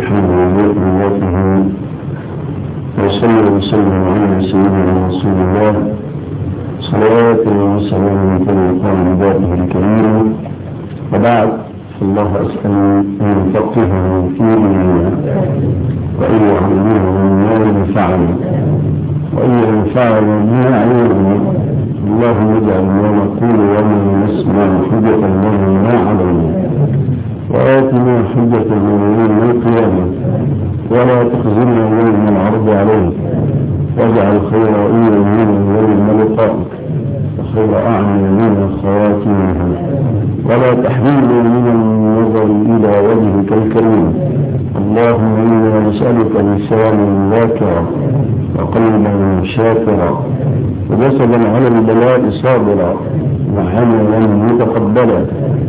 الحمد لله وذاته وصلى وسلم على سيدنا رسول الله صلوات وسلام على ذاته الكريم وبعد الله أسأل أن يفقهه في ديننا وأن يعلمه ما ينفعنا وأن ينفعنا بما علمنا اللهم اجعل ما نقول وما نسمع حجة لنا لا علينا وآتنا حجة من يوم القيامة ولا تخزنا يوم العرض عليك واجعل خير أيامنا يوم لقائك وخير أعمالنا خواتمها ولا تحرمنا من النظر إلى وجهك الكريم اللهم إنا نسألك لسانا ذاكرا وقلبا شاكرا وجسدا على البلاء صابرا وعملا متقبلا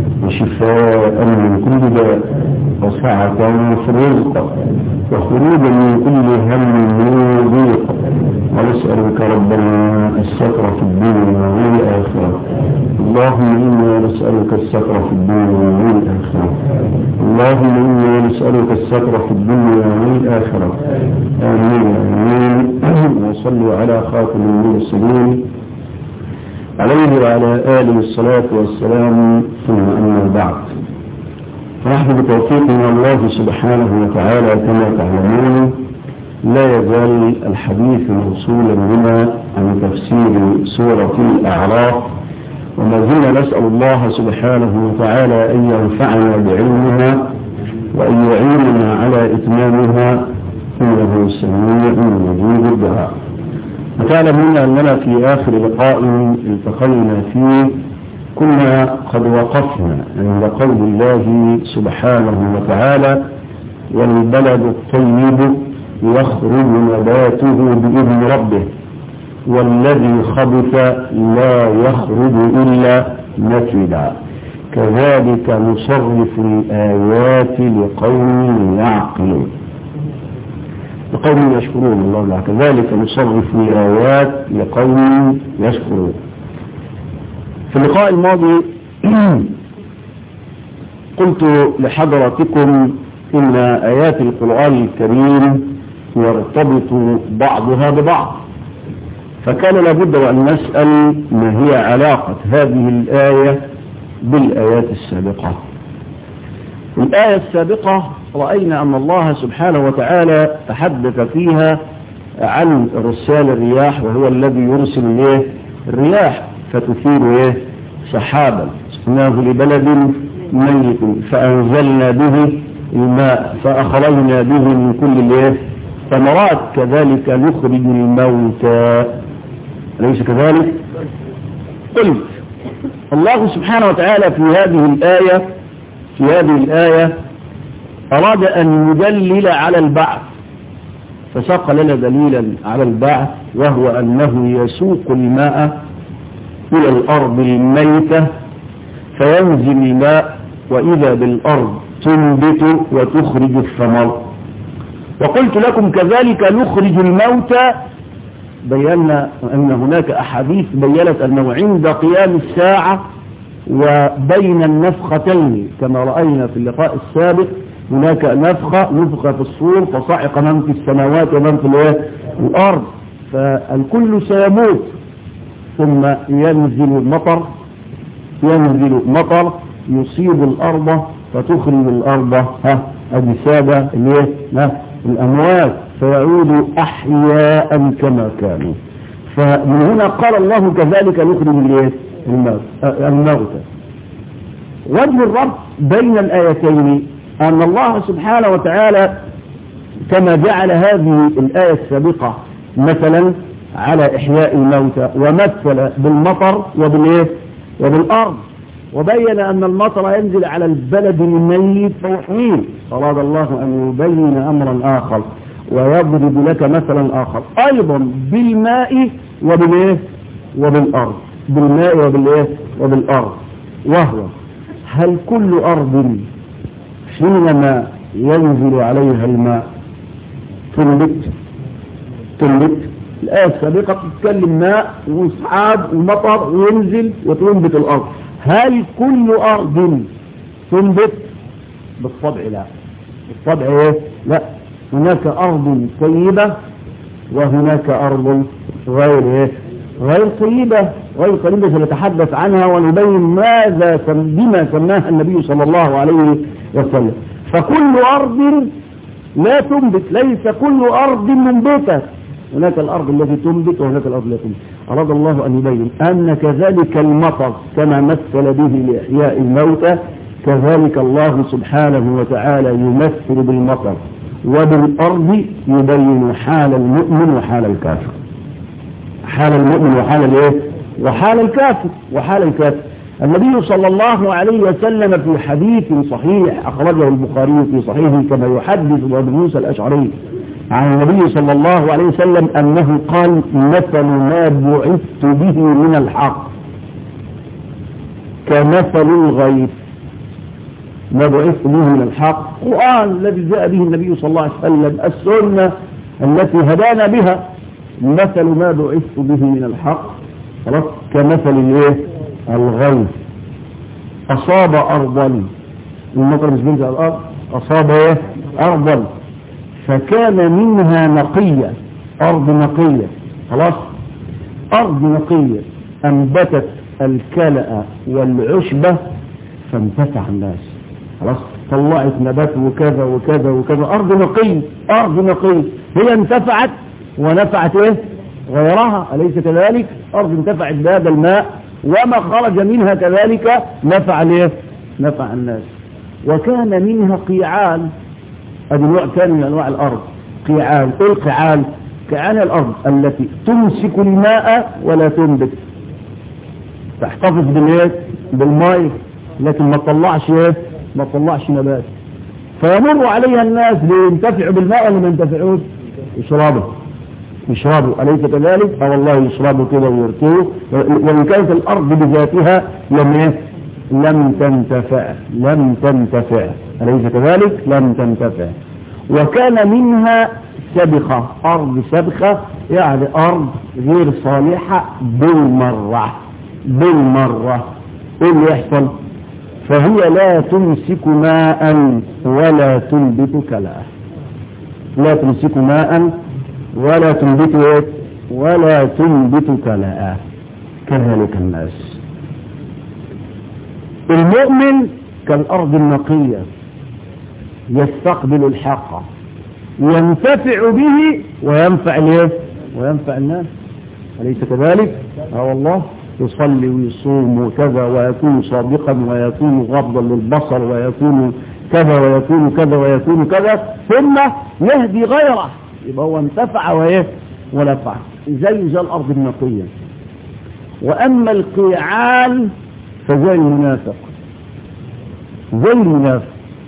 وشفاء من كل داء وسعة في الرزق وخروجا من كل هم وضيق ونسألك ربنا الستر في الدنيا والآخرة اللهم إنا نسألك الستر في الدنيا والآخرة اللهم إنا نسألك الستر في الدنيا والآخرة آمين آمين وصلوا على خاتم المرسلين عليه وعلى آله الصلاة والسلام ثم أما بعد فنحن بتوفيق من الله سبحانه وتعالى كما تعلمون لا يزال الحديث موصولا بنا عن تفسير سورة الأعراف وما زلنا نسأل الله سبحانه وتعالى أن ينفعنا بعلمها وأن يعيننا على إتمامها إنه سميع مجيب الدعاء وتعلمون أننا في آخر لقاء التقينا فيه كنا قد وقفنا عند قول الله سبحانه وتعالى والبلد الطيب يخرج نباته بإذن ربه والذي خبث لا يخرج إلا نكدا كذلك نصرف الآيات لقوم يعقلون لقوم يشكرون الله لا كذلك نصرف الآيات لقوم يشكرون في اللقاء الماضي قلت لحضراتكم إن آيات القرآن الكريم يرتبط بعضها ببعض فكان لابد وأن نسأل ما هي علاقة هذه الآية بالآيات السابقة الآية السابقة رأينا أن الله سبحانه وتعالى تحدث فيها عن رسال الرياح وهو الذي يرسل إيه الرياح فتثير إيه سحابا سقناه لبلد ميت فأنزلنا به الماء فأخرجنا به من كل الإيه ثمرات كذلك نخرج الموتى أليس كذلك قلت الله سبحانه وتعالى في هذه الآية في هذه الآية أراد أن يدلل على البعث فساق لنا دليلا على البعث وهو أنه يسوق الماء إلى الأرض الميتة فينزل الماء وإذا بالأرض تنبت وتخرج الثمر وقلت لكم كذلك نخرج الموتى بينا أن هناك أحاديث بيّنت أنه عند قيام الساعة وبين النفختين كما رأينا في اللقاء السابق هناك نفخة نفخة في الصور فصعق من في السماوات ومن في الأرض فالكل سيموت ثم ينزل المطر ينزل مطر يصيب الأرض فتخرج الأرض ها أجساد الأموات فيعود أحياء كما كانوا فمن هنا قال الله كذلك نخرج الموتى وجه الرب بين الآيتين أن الله سبحانه وتعالى كما جعل هذه الآية السابقة مثلا على إحياء الموتى ومثل بالمطر وبالإيه وبالأرض وبين أن المطر ينزل على البلد الميت فيحييه أراد الله أن يبين أمرا آخر ويضرب لك مثلا آخر أيضا بالماء وبالإيه وبالأرض بالماء وبالإيه وبالأرض وهو هل كل أرض حينما ينزل عليها الماء تنبت تنبت الآية السابقة بتتكلم ماء وسحاب ومطر وينزل وتنبت الأرض هل كل أرض تنبت بالطبع لا بالطبع ايه لا هناك أرض طيبة وهناك أرض غير إيه؟ غير طيبة غير طيبة سنتحدث عنها ونبين ماذا بما سماها النبي صلى الله عليه وسلم فكل أرض لا تنبت ليس كل أرض منبتة هناك الأرض التي تنبت وهناك الأرض التي تنبت أراد الله أن يبين أن كذلك المطر كما مثل به لإحياء الموتى كذلك الله سبحانه وتعالى يمثل بالمطر وبالأرض يبين حال المؤمن وحال الكافر حال المؤمن وحال الايه وحال الكافر وحال الكافر النبي صلى الله عليه وسلم في حديث صحيح أخرجه البخاري في صحيحه كما يحدث أبو موسى الأشعري عن النبي صلى الله عليه وسلم أنه قال مثل ما بعثت به من الحق كمثل الغيث ما بعثت به من الحق القرآن الذي جاء به النبي صلى الله عليه وسلم السنة التي هدانا بها مثل ما بعثت به من الحق خلاص كمثل الايه الغيث أصاب أرضا المطر مش بينزل على الأرض أصاب ايه أرضا فكان منها نقية أرض نقية خلاص أرض نقية أنبتت الكلأ والعشبة فانتفع الناس خلاص طلعت نبات وكذا وكذا وكذا أرض نقية أرض نقية هي انتفعت ونفعت ايه غيرها أليس كذلك أرض انتفعت بهذا الماء وما خرج منها كذلك نفع الايه نفع الناس وكان منها قيعان هذا نوع ثاني من انواع الارض قيعان ايه القيعان قيعان الارض التي تمسك الماء ولا تنبت تحتفظ بالايه بالماء لكن ما تطلعش ايه ما تطلعش نبات فيمر عليها الناس لينتفعوا بالماء ولا ما ينتفعوش يشربوا يشربوا أليس كذلك أو والله يشربوا كده ويرتوه وإن كانت الأرض بذاتها لم إيه؟ لم تنتفع لم تنتفع أليس كذلك لم تنتفع وكان منها سبخة أرض سبخة يعني أرض غير صالحة بالمرة بالمرة إيه اللي يحصل فهي لا تمسك ماء ولا تنبت كلاه لا تمسك ماء ولا تنبت ولا تنبت كلاء كذلك الناس المؤمن كالأرض النقية يستقبل الحق ينتفع به وينفع الايه وينفع الناس أليس كذلك اه والله يصلي ويصوم وكذا ويكون صادقا ويكون غضا للبصر ويكون كذا ويكون كذا ويكون كذا ثم يهدي غيره يبقى هو انتفع وايه ونفع زي زي الارض النقيه واما القيعان فزي المنافق زي المنافق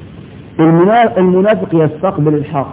المنافق يستقبل الحق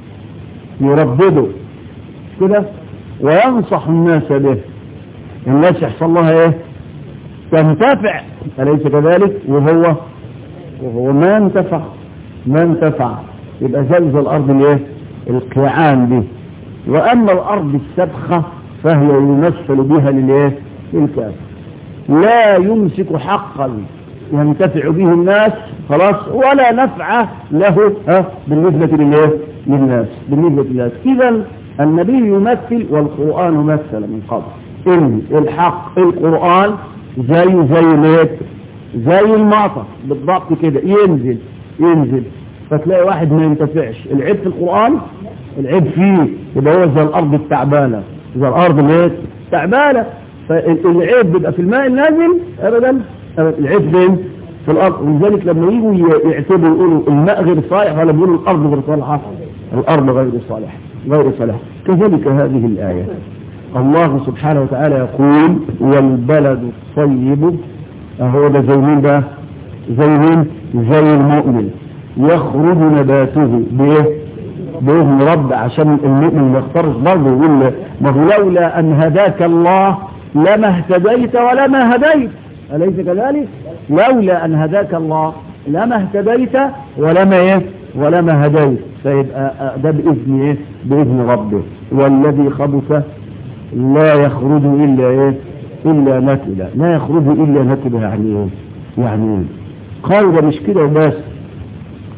يردده كده وينصح الناس به الناس يحصل لها ايه تنتفع أليس كذلك وهو وهو ما انتفع ما انتفع يبقى زلزل الأرض الايه القيعان به وأما الأرض السبخة فهي يمثل بها للايه للكافر لا يمسك حقا ينتفع به الناس خلاص ولا نفع له ها بالنسبة للايه للناس بالنسبة للناس إذا النبي يمثل والقرآن مثل من قبل إن الحق القرآن زي زي الايه زي المطر بالضبط كده ينزل ينزل فتلاقي واحد ما ينتفعش العيب في القرآن العيب فيه يبقى هو زي الأرض التعبانة زي الأرض اللي تعبانة فالعيب بيبقى في الماء النازل أبدا العيب فين في الأرض ولذلك لما يجوا يعتبروا يقولوا الماء غير صالح ولا بيقولوا الأرض غير صالحة الأرض غير صالحة غير صالحة كذلك هذه الآية الله سبحانه وتعالى يقول والبلد الطيب هو ده زي مين ده زي مين زي المؤمن يخرج نباته بايه بإذن رب عشان المؤمن ما يختارش برضه يقول ما هو لولا أن هداك الله لما اهتديت ولما هديت أليس كذلك لولا أن هداك الله لما اهتديت ولما ايه ولما هديت فيبقى ده بإذن ايه بإذن ربه والذي خبث لا يخرج إلا إيه إلا نتلا لا يخرج إلا نتلا يعني إيه يعني إيه قال ده مش كده بس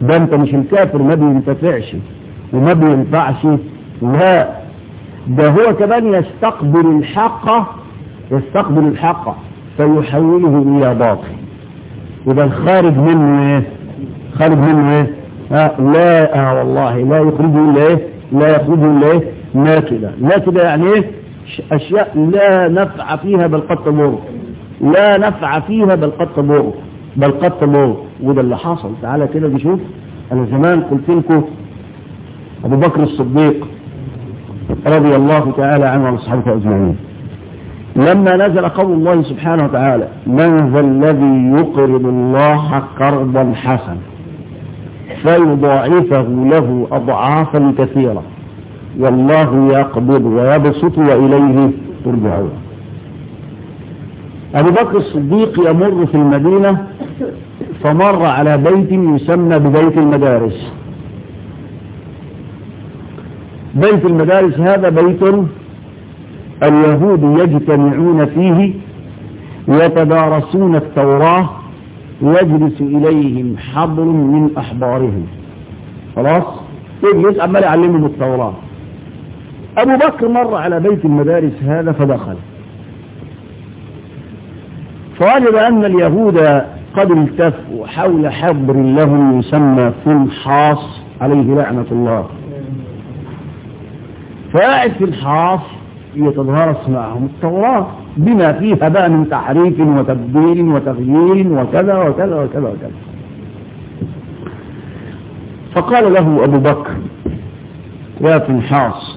ده انت مش الكافر ما بينتفعش وما بينفعش لا ده هو كمان يستقبل الحق يستقبل الحق فيحوله الى باطل يبقى الخارج منه ايه خارج منه ايه آه لا اه والله لا يخرجه الا ايه لا يخرجه الا ايه ناكده ناكده يعني ايه اشياء لا نفع فيها بل قد تضر لا نفع فيها بل قد تضر بل قد تضر وده اللي حصل تعالى كده نشوف انا زمان قلت لكم ابو بكر الصديق رضي الله تعالى عنه وعن اصحابه اجمعين لما نزل قول الله سبحانه وتعالى من ذا الذي يقرض الله قرضا حسنا فيضاعفه له اضعافا كثيره والله يقبض ويبسط واليه ترجعون ابو بكر الصديق يمر في المدينه فمر على بيت يسمى ببيت المدارس بيت المدارس هذا بيت اليهود يجتمعون فيه يتدارسون التوراة يجلس إليهم حبر من أحبارهم خلاص يجلس عمال يعلمهم التوراة أبو بكر مر على بيت المدارس هذا فدخل فوجد أن اليهود قد التفوا حول حبر لهم يسمى فنحاص عليه لعنة الله فقاعد في الحاص يتدارس معهم التوراة بما فيها بقى من تحريف وتبديل وتغيير وكذا وكذا وكذا وكذا فقال له أبو بكر يا فنحاص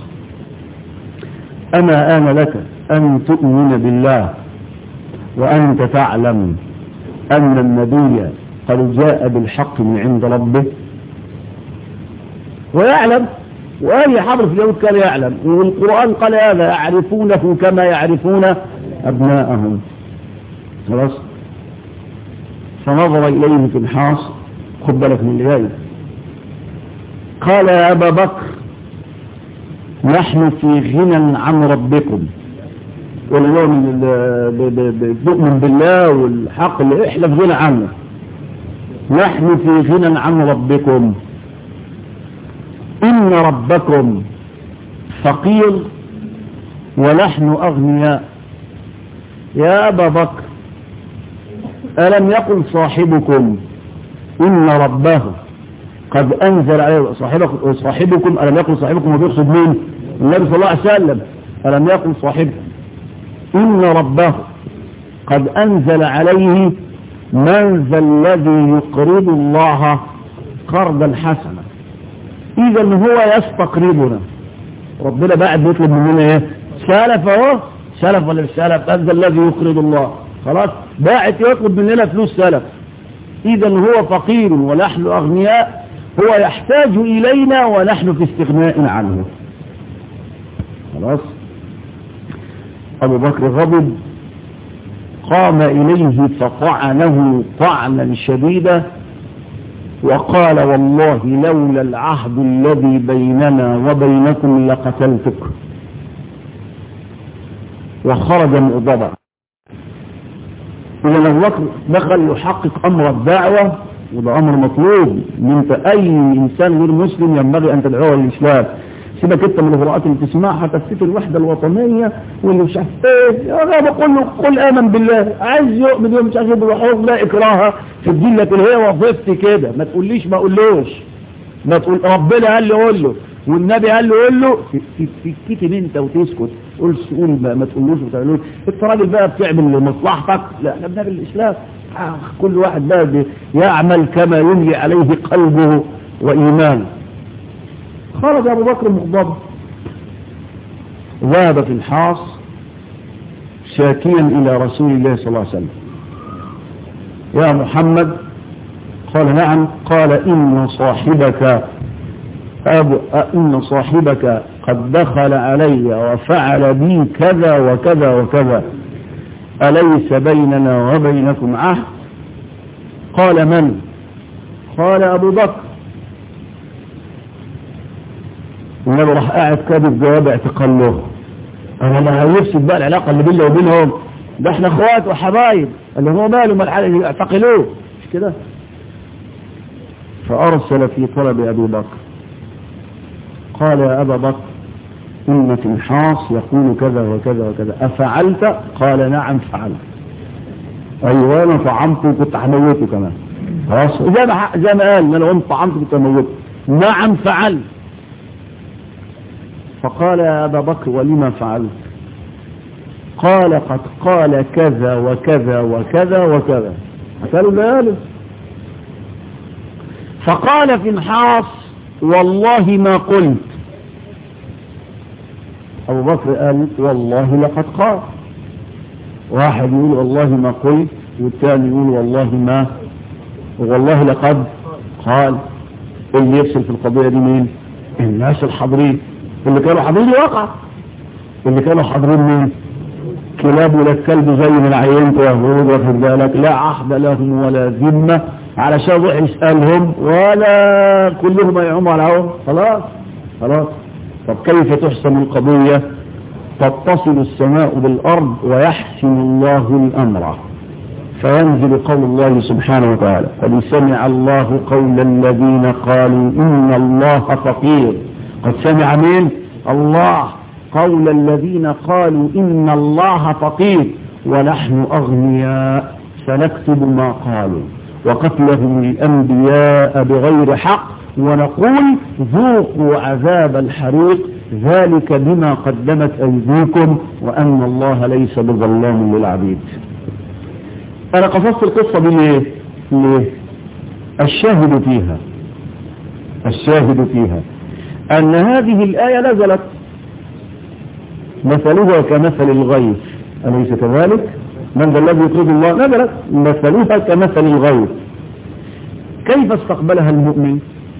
أما آن لك أن تؤمن بالله وأنت تعلم أن النبي قد جاء بالحق من عند ربه ويعلم وأي حضر في اليهود كان يعلم والقرآن قال هذا يعرفونه كما يعرفون أبناءهم خلاص فنظر إليه في الحاص خد بالك من اللي جاي قال يا أبا بكر نحن في غنى عن ربكم واليوم بتؤمن بالله والحق اللي احنا في غنى عنه نحن في غنى عن ربكم إن ربكم فقير ونحن أغنياء يا أبا بكر ألم يقل صاحبكم إن ربه قد أنزل عليه صاحبكم, صاحبكم ألم يقل صاحبكم وبيقصد مين النبي صلى الله عليه وسلم ألم يقل صاحبكم إن ربه قد أنزل عليه من ذا الذي يقرض الله قرضا حسنا إذا هو يستقرضنا ربنا بعد بيطلب مننا ايه سلف اهو سلف ولا مش سلف هذا الذي يقرض الله خلاص باعت يطلب مننا فلوس سلف إذا هو فقير ونحن أغنياء هو يحتاج إلينا ونحن في استغناء عنه خلاص أبو بكر غضب قام إليه فطعنه طعنا شديدا وقال والله لولا العهد الذي بيننا وبينكم لقتلتك وخرج مغضبا إذا أبو بكر دخل يحقق أمر الدعوة وده أمر مطلوب من أي إنسان غير مسلم ينبغي أن تدعوه للإسلام سيبك انت من القراءات اللي تسمعها تفسير الوحده الوطنيه واللي مش عارف ايه يا رب قل له قل امن بالله عايز يؤمن يوم مش عارف يبقى لا اكراه في الدين لكن هي وظيفتي كده ما تقوليش ما اقولوش ما تقول ربنا قال لي قول له والنبي قال له قول له تكتم انت وتسكت قول قول ما تقولوش وما تعملوش انت راجل بقى بتعمل لمصلحتك لا احنا بنعمل الاسلام كل واحد بقى يعمل كما يملي عليه قلبه وايمانه خرج أبو بكر مغضب ذهب في الحاص شاكيا إلى رسول الله صلى الله عليه وسلم يا محمد قال نعم قال إن صاحبك أبو إن صاحبك قد دخل علي وفعل بي كذا وكذا وكذا أليس بيننا وبينكم عهد قال من قال أبو بكر والنبي راح قاعد كاتب جواب اعتقال له انا ما هيفسد بقى العلاقه اللي بيننا وبينهم ده احنا اخوات وحبايب اللي هو ماله ما الحاجه اعتقلوه مش كده ف فأرسل في طلب أبي بكر قال يا أبا بكر إن تنحاص يقول كذا وكذا وكذا أفعلت قال نعم فعلت أيوة أنا طعمته وكنت هموته كمان خلاص زي ما زي ما قال ما لو أنت طعمته كنت هموته نعم فعلت فقال يا أبا بكر ولما فعلت قال قد قال كذا وكذا وكذا وكذا قالوا ذلك فقال فنحاص والله ما قلت أبو بكر قال والله لقد قال واحد يقول والله ما قلت والثاني يقول والله ما والله لقد قال اللي يفصل في القضية دي مين الناس الحاضرين اللي كانوا حاضرين وقع اللي كانوا حاضرين مين كلاب ولا الكلب زي من عينته يهود واخد بالك لا عهد لهم ولا ذمة علشان روح يسألهم ولا كلهم يعوموا على هوا خلاص خلاص طب كيف تحسن القضية تتصل السماء بالأرض ويحسن الله الأمر فينزل قول الله سبحانه وتعالى قد سمع الله قول الذين قالوا إن الله فقير قد سمع مين الله قول الذين قالوا إن الله فقير ونحن أغنياء سنكتب ما قالوا وقتلهم الأنبياء بغير حق ونقول ذوقوا عذاب الحريق ذلك بما قدمت أيديكم وأن الله ليس بظلام للعبيد أنا قصصت القصة دي ليه؟ ليه؟ الشاهد فيها الشاهد فيها أن هذه الآية نزلت مثلها كمثل الغيث أليس كذلك؟ من ذا الذي يطلب الله نزلت مثلها كمثل الغيث كيف استقبلها المؤمن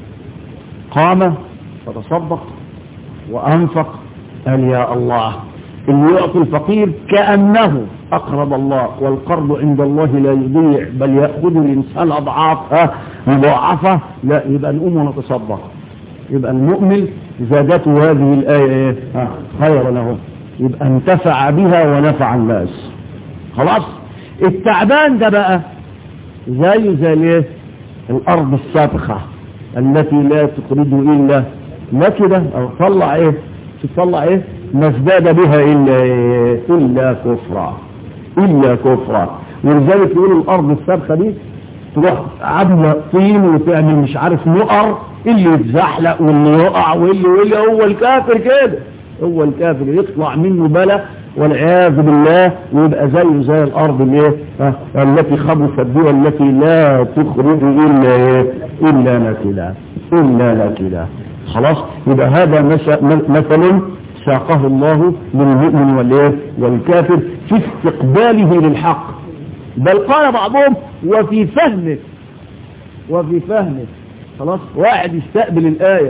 قام فتصدق وأنفق قال يا الله اللي يعطي الفقير كأنه أقرب الله والقرض عند الله لا يضيع بل يأخذ الإنسان أضعاف مضاعفة لا يبقى نقوم ونتصدق يبقى المؤمن زادته هذه الآية خيرا له يبقى انتفع بها ونفع الناس خلاص التعبان ده بقى زيه زي الايه الارض السابقة التي لا تخرج الا لا كده او طلع ايه تطلع ايه ما ازداد بها الا إيه؟ الا كفرا الا كفرا ولذلك يقولوا الارض السابقة دي تروح عامله طين وتعمل مش عارف نقر اللي يتزحلق واللي يقع واللي واللي هو الكافر كده هو الكافر يطلع منه بلا والعياذ بالله ويبقى زيه زي الارض اللي التي خبثت بها التي لا تخرج الا ايه الا نكدا الا نكدا خلاص يبقى هذا مثل ساقه الله للمؤمن والايه والكافر في استقباله للحق بل قال بعضهم وفي فهمه وفي فهمه خلاص واحد يستقبل الآية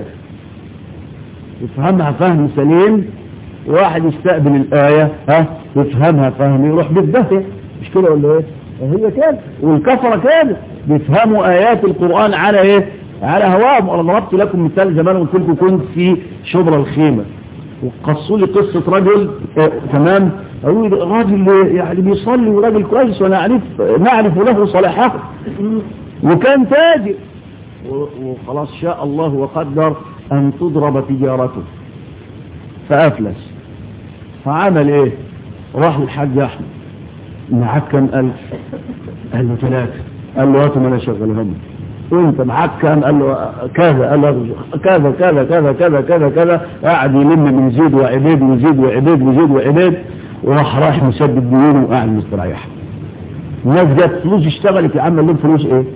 يفهمها فهم سليم واحد يستقبل الآية ها يفهمها فهم يروح بالدهية مش كده ولا ايه هي كده والكفرة كده بيفهموا آيات القرآن على ايه على هواهم انا ضربت لكم مثال زمان قلت لكم كنت في شبرا الخيمة وقصوا لي قصة رجل آه تمام راجل يعني بيصلي وراجل كويس وانا اعرف نعرف له صلاحه وكان تاجر وخلاص شاء الله وقدر ان تضرب تجارته فافلس فعمل ايه راح للحاج احمد معاك كم الف قال له ثلاثة قال له هاتوا ما انا شغلهم وانت معاك كام قال له كذا قال له كذا كذا كذا كذا كذا كذا قاعد يلم من زيد وعبيد وزيد وعبيد وزيد وعبيد وراح رايح مسدد ديونه وقاعد مستريح الناس جت فلوس اشتغلت يا عم قال لهم فلوس ايه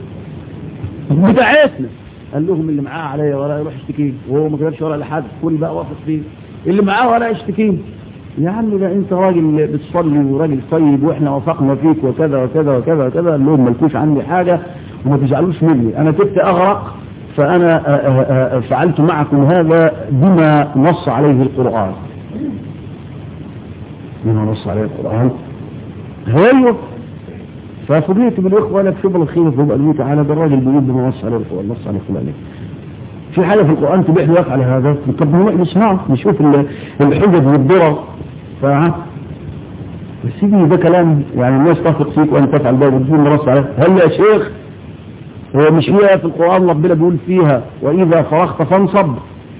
بتاعتنا قال لهم اللي معاه عليا ولا يروح يشتكي وهو ما كتبش ورقه لحد كل بقى واثق فيه اللي معاه ولا يشتكي يا عم ده انت راجل بتصلي وراجل طيب واحنا وافقنا فيك وكذا وكذا وكذا وكذا قال لهم مالكوش عندي حاجه وما تزعلوش مني انا كنت اغرق فانا فعلت معكم هذا بما نص عليه القران بما نص عليه القران ايوه ففضيت بالاخوه لك شبه الخير فقال لي تعالى ده الراجل بيقول بما نص عليه القران نص عليه القران في حاجه في القران تبيح لي على هذا طب نسمعه نشوف الحجج والضرر ف بس سيدي ده كلام يعني الناس تثق فيك وان تفعل ده وتجيب نص عليه هل يا شيخ هو مش هي في القرآن ربنا بيقول فيها وإذا فرغت فانصب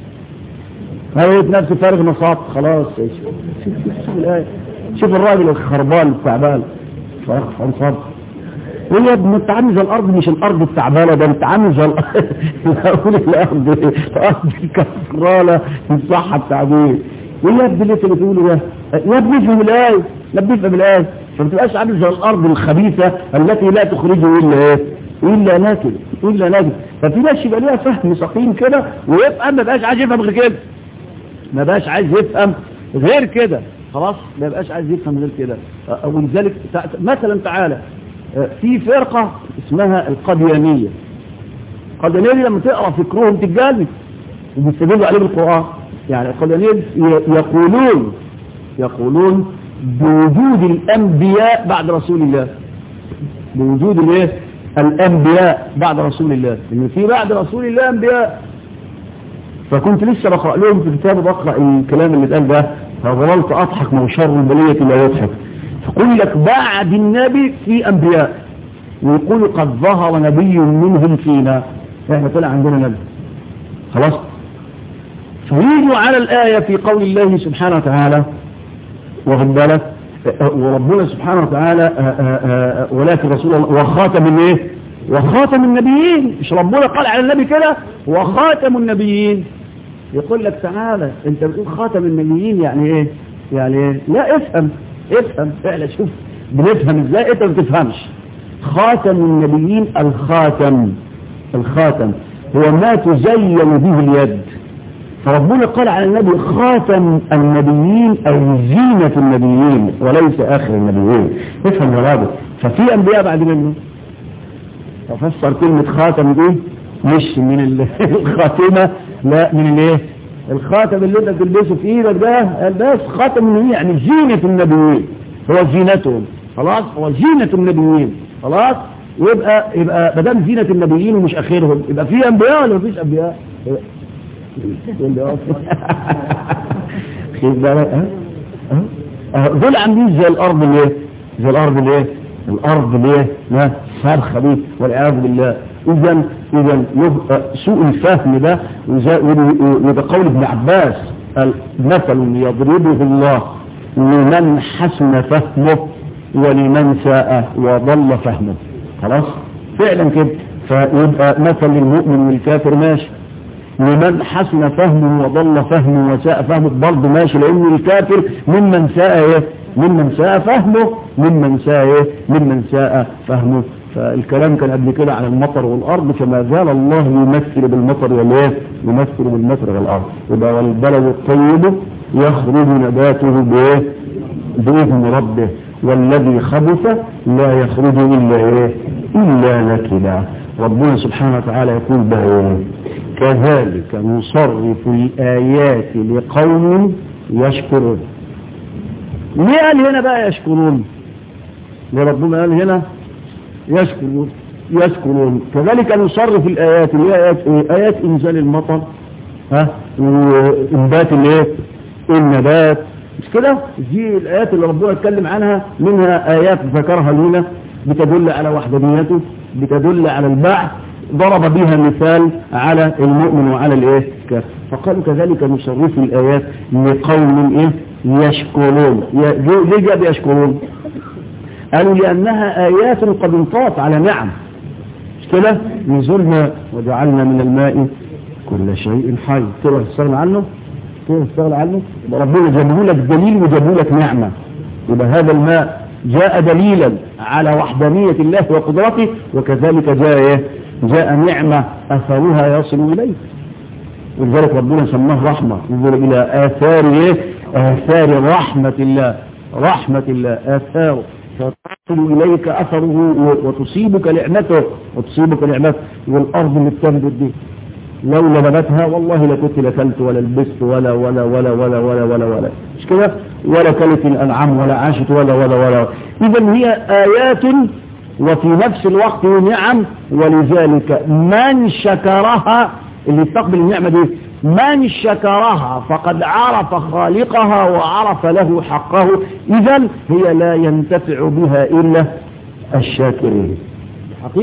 هي نفس فارغ نصاب خلاص شوف, شوف, شوف الآية شوف الراجل الخربان التعبان فرغت فانصب هي يا ابني انت عامل زي الارض مش الارض التعبانه ده انت عامل زي الارض الارض الارض الكفرانه ان صح التعبير ايه يا ابني اللي انت بتقوله ده يا ابني افهم الايه لا بنفهم الايه فما تبقاش عامل زي الارض الخبيثه التي لا تخرجه الا ايه الا ناكل الا ناكل ففي ناس يبقى ليها فهم سقيم كده ويفهم ما بقاش عايز يفهم غير كده ما بقاش عايز يفهم غير كده خلاص ما بقاش عايز يفهم غير كده ولذلك مثلا تعالى في فرقة اسمها القديانية القديانية دي لما تقرأ فكرهم تتجلد وبيستدلوا عليه بالقرآن يعني القديانية يقولون يقولون بوجود الأنبياء بعد رسول الله بوجود الايه الأنبياء بعد رسول الله إن في بعد رسول الله أنبياء فكنت لسه بقرأ لهم في كتاب بقرأ الكلام اللي اتقال ده فظللت أضحك من شر البلية لا يضحك فقول لك بعد النبي في أنبياء ويقول قد ظهر نبي منهم فينا احنا طلع عندنا نبي خلاص فيجوا على الآية في قول الله سبحانه وتعالى واخد بالك وربنا سبحانه وتعالى ولكن رسول الله وخاتم الايه وخاتم النبيين مش ربنا قال على النبي كده وخاتم النبيين يقول لك تعالى انت بتقول خاتم النبيين يعني ايه يعني ايه لا افهم افهم فعلا شوف بنفهم ازاي انت ما بتفهمش خاتم النبيين الخاتم الخاتم هو ما تزين به اليد فربنا قال على النبي خاتم النبيين او زينة النبيين وليس اخر النبيين افهم يا راجل ففي انبياء بعد منه ففسر كلمة خاتم دي مش من الخاتمة لا من الايه الخاتم اللي انت تلبسه في ايدك ده بس خاتم النبيين يعني زينة النبيين هو زينتهم خلاص هو زينة النبيين خلاص يبقى يبقى ما دام زينة النبيين ومش اخرهم يبقى في انبياء ولا مفيش انبياء؟ خد بالك ها؟ دول عاملين زي الارض اللي زي الارض اللي الارض اللي ما صرخه دي والعياذ بالله اذا اذا سوء الفهم ده وده قول ابن عباس مثل يضربه الله لمن حسن فهمه ولمن ساء وضل فهمه خلاص فعلا كده فيبقى مثل المؤمن والكافر ماشي لمن حسن فهمه وضل فهمه وساء فهمه برضه ماشي لان الكافر ممن ساء ايه ممن ساء فهمه ممن ساء ايه ممن ساء فهمه فالكلام كان قبل كده على المطر والارض فما زال الله يمثل بالمطر والايه يمثل بالمطر والارض يبقى والبلد الطيب يخرج نباته بايه باذن ربه والذي خبث لا يخرج الا ايه الا نكدا ربنا سبحانه وتعالى يقول بقى كذلك نصرف الايات لقوم يشكرون ليه قال هنا بقى يشكرون ليه ربنا قال هنا يشكرون يشكرون كذلك نصرف الآيات اللي هي آيات, إيه؟ آيات إنزال المطر ها وإنبات الايه النبات مش كده دي الآيات اللي ربنا اتكلم عنها منها آيات ذكرها لنا بتدل على وحدانيته بتدل على البعث ضرب بها مثال على المؤمن وعلى الايه فقالوا كذلك نصرف الآيات لقوم ايه يشكرون ليه جاب يشكرون قالوا لأنها آيات قد انطات على نعم مش كده نزلنا وجعلنا من الماء كل شيء حي تقدر تستغنى عنه تقدر تستغنى عنه ربنا جابه لك دليل وجابه لك نعمة يبقى هذا الماء جاء دليلا على وحدانية الله وقدرته وكذلك جاء إيه؟ جاء نعمة أثرها يصل إليك ولذلك ربنا سماه رحمة ينظر إلى آثار إيه؟ آثار رحمة الله رحمة الله آثاره فتصل إليك أثره وتصيبك نعمته وتصيبك نعمته والأرض اللي بتنبت دي لولا نبتها والله لكنت لكلت ولا لبست ولا ولا ولا ولا ولا ولا ولا مش كده ولا كلت الأنعام ولا عاشت ولا ولا ولا إذا هي آيات وفي نفس الوقت نعم ولذلك من شكرها اللي يستقبل النعمة دي من شكرها فقد عرف خالقها وعرف له حقه إذا هي لا ينتفع بها إلا الشاكرين حقيقة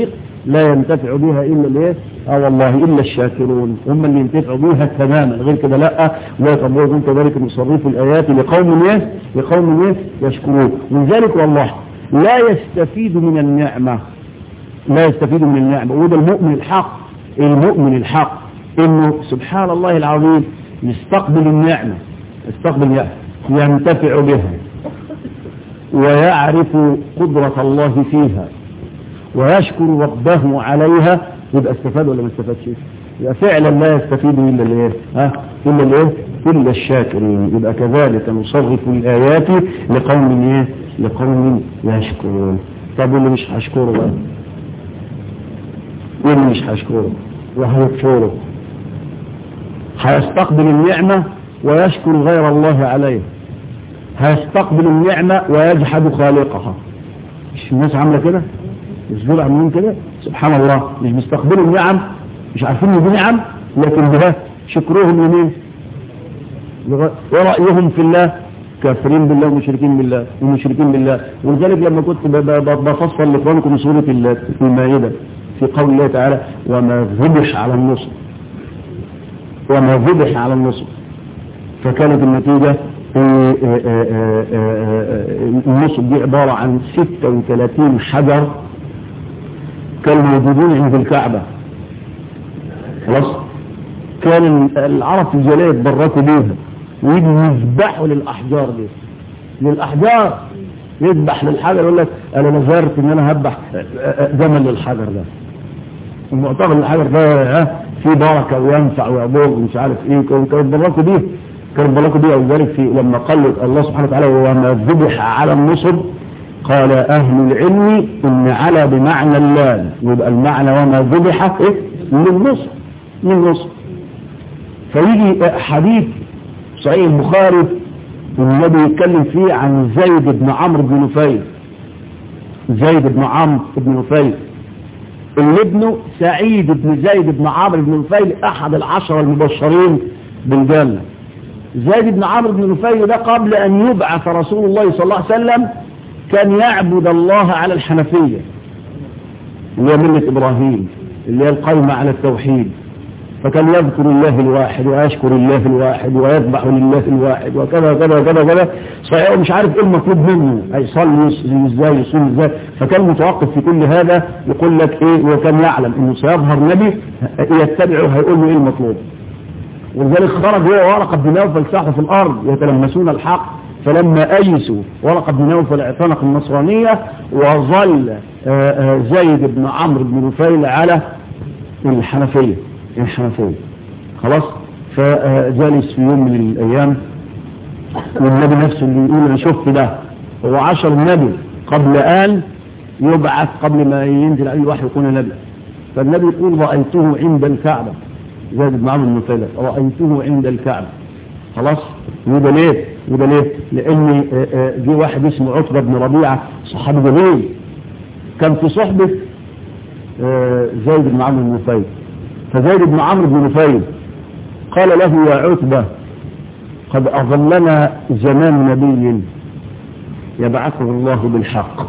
لا ينتفع بها إلا الايه اه والله إلا الشاكرون هم اللي ينتفعوا بها تماما غير كده لا لا تنظرون كذلك نصرف الآيات لقوم ايه لقوم ايه يشكرون من ذلك والله لا يستفيد من النعمة لا يستفيد من النعمة وده المؤمن الحق المؤمن الحق انه سبحان الله العظيم يستقبل النعمة يستقبل النعمة ينتفع بها ويعرف قدرة الله فيها ويشكر ربه عليها يبقى استفاد ولا ما استفادش يبقى فعلا لا يستفيد الا الايه ها الا الايه الا الشاكرين يبقى كذلك نصرف الايات لقوم ايه لقوم يشكرون طب واللي مش هشكره بقى واللي مش هشكره وهيكفره هيستقبل النعمة ويشكر غير الله عليه هيستقبل النعمة ويجحد خالقها مش الناس عاملة كده مش دول عاملين كده سبحان الله مش بيستقبلوا النعم مش عارفين ان دي نعم لكن ده شكرهم لمين ورأيهم في الله كافرين بالله ومشركين بالله ومشركين بالله ولذلك لما كنت بفصل لاخوانكم سورة المائدة في قول الله تعالى وما ذبح على النصر وما ذبح على النصر فكانت النتيجة النصب دي عبارة عن 36 حجر كانوا موجودين عند الكعبة خلاص كان العرب في الجاهلية يتبركوا بيها ويجوا يذبحوا للأحجار دي للأحجار يذبح للحجر يقول لك أنا نذرت إن أنا هذبح جمل للحجر ده المعتقد الحجر ده فيه بركة وينفع ويضر ومش عارف إيه كانوا يتبركوا بيه كانوا يتبركوا بيه ولذلك في لما قال الله سبحانه وتعالى وما ذبح على النصب قال أهل العلم إن على بمعنى اللام يبقى المعنى وما ذبح إيه؟ من نصب من نصب فيجي حديث صحيح البخاري النبي يتكلم فيه عن زيد بن عمرو بن نفيل زيد بن عمرو بن نفيل اللي ابنه سعيد بن زيد بن عمرو بن نفيل أحد العشرة المبشرين بالجنة زيد بن عمرو بن نفيل ده قبل أن يبعث رسول الله صلى الله عليه وسلم كان يعبد الله على الحنفية اللي هي ملة إبراهيم اللي هي القيمة على التوحيد فكان يذكر الله الواحد ويشكر الله الواحد ويذبح لله الواحد وكذا كذا كذا كذا صحيح مش عارف ايه المطلوب منه هيصلي ازاي يصوم ازاي فكان متوقف في كل هذا يقول لك ايه وكان يعلم انه سيظهر نبي يتبعه هيقول له ايه المطلوب ولذلك خرج هو ورقه بن نوفل ساحوا في الارض يتلمسون الحق فلما أيسوا ورقة بن نوفل اعتنق النصرانية وظل زيد بن عمرو بن نفيل على الحنفية الحنفية خلاص فجالس في يوم من الأيام والنبي نفسه اللي يقول أنا شفت ده هو عشر النبي قبل أن يبعث قبل ما ينزل أي واحد يكون نبي فالنبي يقول رأيته عند الكعبة زيد بن عمرو بن نفيل رأيته عند الكعبة خلاص وده ليه وده ليه لان جه واحد اسمه عتبة بن ربيعة صحابي جميل كان في صحبة زيد بن عمرو بن نفيل فزيد بن عمرو بن نفيل قال له يا عتبة قد أظلنا زمان نبي يبعثه الله بالحق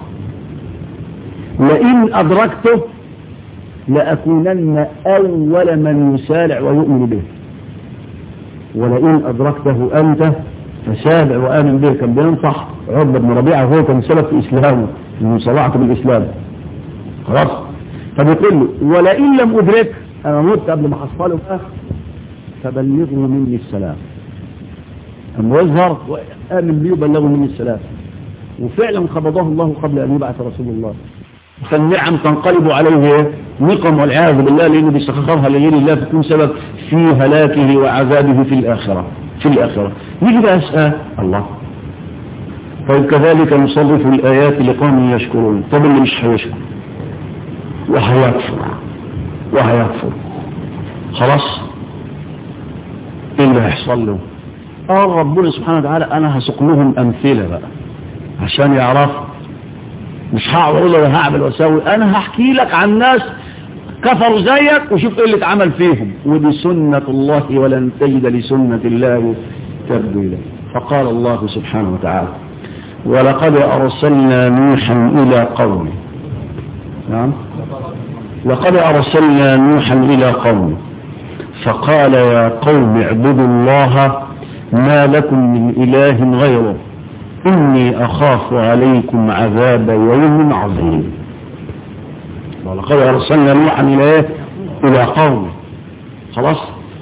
لئن أدركته لأكونن أول من يسارع ويؤمن به ولئن أدركته أنت فسابع وآمن به كان بينصح عقبة بن ربيعة وهو كان سبب في إسلامه إنه صلعت بالإسلام خلاص فبيقول له ولئن لم أدرك أنا مت قبل ما حصله بقى فبلغه مني السلام أما يظهر وآمن بي وبلغه مني السلام وفعلا قبضه الله قبل أن يبعث رسول الله فالنعم تنقلب عليه نقم والعياذ بالله لأنه بيسخرها لغير الله فتكون سبب في هلاكه وعذابه في الآخرة في الآخرة يجي بقى أسأل الله طيب كذلك نصرف الآيات لقوم يشكرون طب اللي مش هيشكر وهيكفر وهيكفر خلاص ايه اللي هيحصل له اه ربنا سبحانه وتعالى انا هسوق لهم امثله بقى عشان يعرفوا مش هقعد اقول له هعمل واسوي انا هحكي لك عن ناس كفروا زيك وشوف ايه اللي اتعمل فيهم ودي سنة الله ولن تجد لسنة الله تبديلا فقال الله سبحانه وتعالى ولقد أرسلنا نوحا إلى قومه نعم لقد أرسلنا نوحا إلى قومه فقال يا قوم اعبدوا الله ما لكم من إله غيره إني أخاف عليكم عذاب يوم عظيم ولقد أرسلنا نوحا إلى إيه؟ إلى قومه خلاص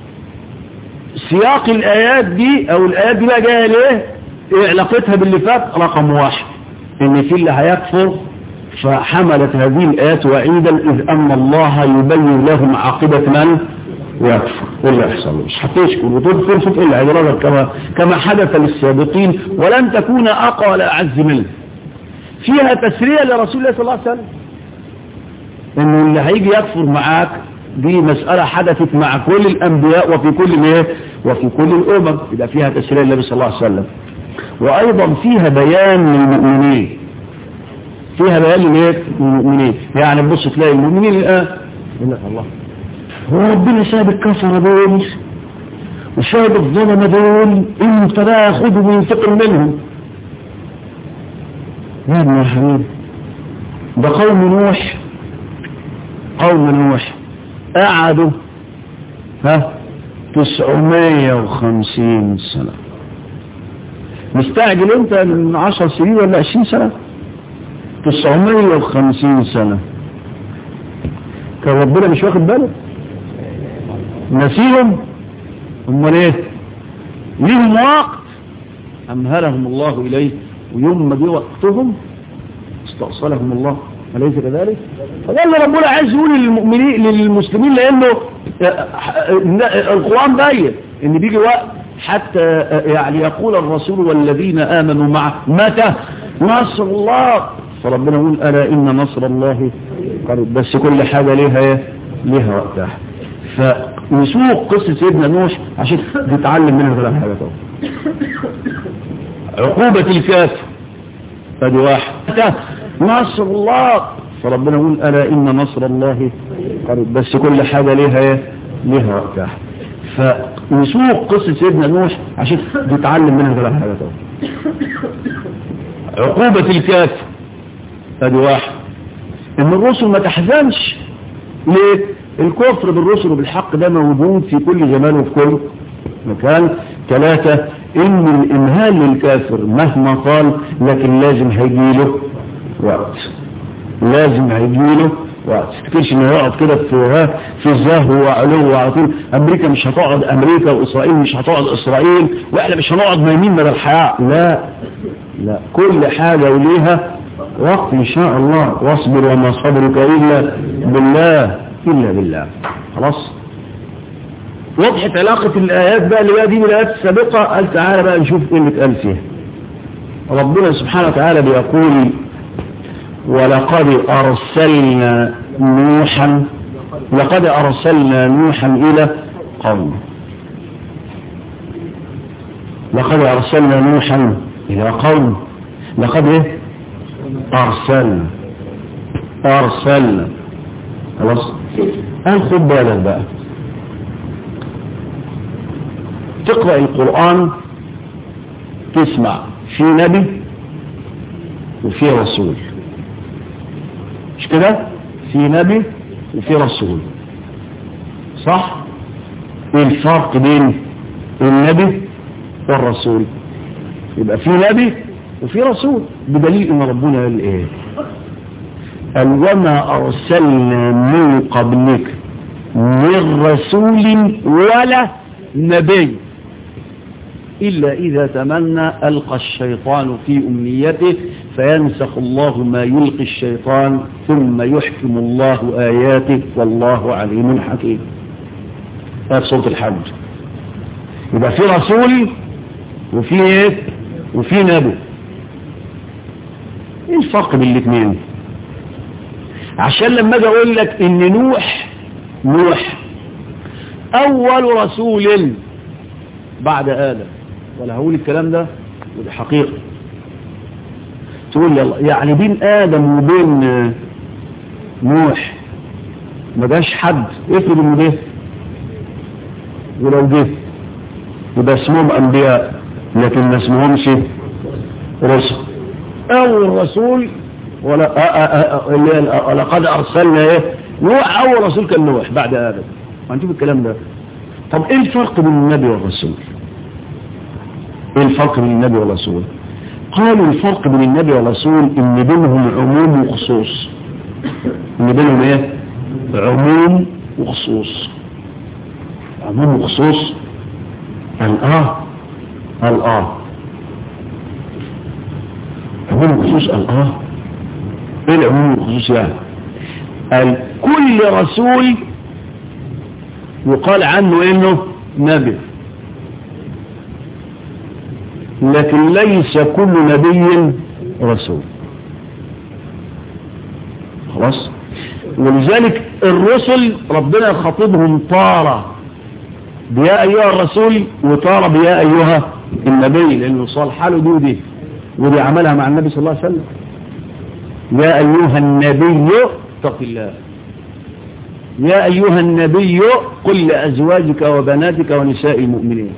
سياق الآيات دي أو الآيات دي بقى جاية ليه إيه علاقتها باللي فات رقم واحد إن في اللي هيكفر فحملت هذه الآيات وعيدا إذ أن الله يبين لهم عاقبة من يكفر ولا يحصل مش هتشكر وترفض إلا عبارة كما, كما حدث للسابقين ولن تكون أقوى ولا أعز منه فيها تسرية لرسول الله صلى الله عليه وسلم إنه اللي هيجي يكفر معاك دي مسألة حدثت مع كل الأنبياء وفي كل ايه وفي كل الأمم يبقى فيها تسرية للنبي صلى الله عليه وسلم وأيضا فيها بيان للمؤمنين فيها بيان للايه للمؤمنين يعني بص تلاقي المؤمنين الآن لا الله هو ربنا ساب الكفر دول وساب الظلمة دول انت بقى خدوا وينتقم منهم يا ابن الحبيب ده قوم نوح قوم نوح قعدوا ها تسعمية وخمسين سنة مستعجل انت من عشر سنين ولا عشرين سنة تسعمية وخمسين سنة كان ربنا مش واخد باله نسيهم امال ايه ليهم وقت امهلهم الله اليه ويوم ما جه وقتهم استأصلهم الله أليس كذلك فده اللي ربنا عايز يقول للمؤمنين للمسلمين لأنه القرآن باين ان بيجي وقت حتى يعني يقول الرسول والذين آمنوا معه متى نصر الله فربنا يقول ألا إن نصر الله قريب بس كل حاجة ليها ايه ليها وقتها فنسوق قصة سيدنا نوح عشان تتعلم منها ثلاث حاجات عقوبة الكافر ادي واحد نصر الله فربنا يقول ألا إن نصر الله قريب بس كل حاجة ليها ايه ليها وقتها فنسوق قصة سيدنا نوح عشان تتعلم منها ثلاث حاجات عقوبة الكافر ادي واحد ان الرسل ما تحزنش ليه الكفر بالرسل وبالحق ده موجود في كل زمان وفي كل مكان ثلاثة ان الامهال للكافر مهما طال لكن لازم هيجيله وقت لازم هيجيله وقت تفتكرش انه يقعد كده في في زهو وعلو وعلى طول امريكا مش هتقعد امريكا واسرائيل مش هتقعد اسرائيل واحنا مش هنقعد نايمين من الحياة لا لا كل حاجة وليها وقت ان شاء الله واصبر وما صبرك الا بالله الا بالله خلاص وضحت علاقة الآيات بقى اللي بقى دي بالآيات السابقة قال تعالى بقى نشوف ايه اللي اتقال فيها ربنا سبحانه وتعالى بيقول ولقد أرسلنا نوحا لقد أرسلنا نوحا إلى قوم لقد أرسلنا نوحا إلى قوم لقد إيه أرسلنا أرسلنا خلاص قال خد بالك بقى تقرأ القرآن تسمع في نبي وفي رسول مش كده في نبي وفي رسول صح ايه الفرق بين النبي والرسول يبقى في نبي وفي رسول بدليل ان ربنا قال ايه قال وما ارسلنا من قبلك من رسول ولا نبي إلا إذا تمنى ألقى الشيطان في أمنيته فينسخ الله ما يلقي الشيطان ثم يحكم الله آياته والله عليم حكيم هذا صوت الحج يبقى في رسول وفي ايه وفي نبي ايه الفرق بين الاثنين عشان لما اجي اقول لك ان نوح نوح اول رسول بعد ادم ولا هقول الكلام ده ودي حقيقة تقول يلا يعني بين آدم وبين نوح ما جاش حد افرض انه جه ولو جه يبقى اسمهم انبياء لكن ما اسمهمش رسل اول رسول ولا لقد ارسلنا ايه نوح أول رسول كان نوح بعد آدم هنشوف الكلام ده طب إيه الفرق بين النبي والرسول إيه الفرق بين النبي والرسول قالوا الفرق بين النبي والرسول إن بينهم عموم وخصوص إن بينهم إيه عموم وخصوص عموم وخصوص الآه الآه عموم وخصوص الآه ايه العموم والخصوص يعني قال كل رسول يقال عنه انه نبي لكن ليس كل نبي رسول خلاص ولذلك الرسل ربنا خطبهم طارة بيا أيها الرسول وطارة بيا أيها النبي لأنه صال حاله دي ودي ودي عملها مع النبي صلى الله عليه وسلم يا أيها النبي اتق الله يا أيها النبي قل لأزواجك وبناتك ونساء المؤمنين